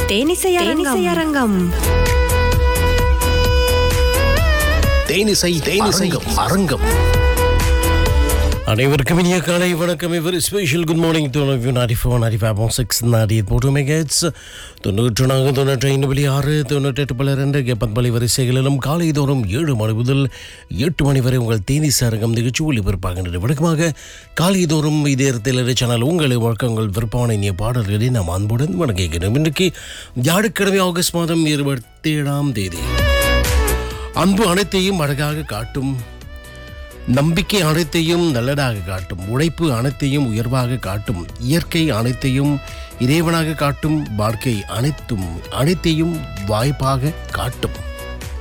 தேனிசை அரங்கம் தேனிசை தேனிசை அரங்கம் அனைவருக்கும் இனிய காலை வணக்கம் இவர் ஸ்பெஷல் குட் மார்னிங் தொண்ணூற்றி நாடி ஃபோர் நாடி ஃபைவ் சிக்ஸ் நாடி போட்டு மெகட்ஸ் தொண்ணூற்று நான்கு தொண்ணூற்றி ஐந்து புள்ளி ஆறு தொண்ணூற்றெட்டு புள்ளி ரெண்டு எப்பத்மலி வரிசைகளிலும் காலை தோறும் ஏழு மணி முதல் எட்டு மணி வரை உங்கள் தேனி அரங்கம் நிகழ்ச்சி ஒளிபரப்பாகின்றது வழக்கமாக காலை தோறும் இதே இடத்தில் சேனல் உங்களை வழக்கங்கள் விற்பனை இனிய பாடல்களை நாம் அன்புடன் வணங்குகிறோம் இன்றைக்கு வியாழக்கிழமை ஆகஸ்ட் மாதம் இருபத்தி ஏழாம் தேதி அன்பு அனைத்தையும் அழகாக காட்டும் நம்பிக்கை அனைத்தையும் நல்லதாக காட்டும் உழைப்பு அனைத்தையும் உயர்வாக காட்டும் இயற்கை அனைத்தையும் இறைவனாக காட்டும் வாழ்க்கை அனைத்தும் அனைத்தையும் வாய்ப்பாக காட்டும்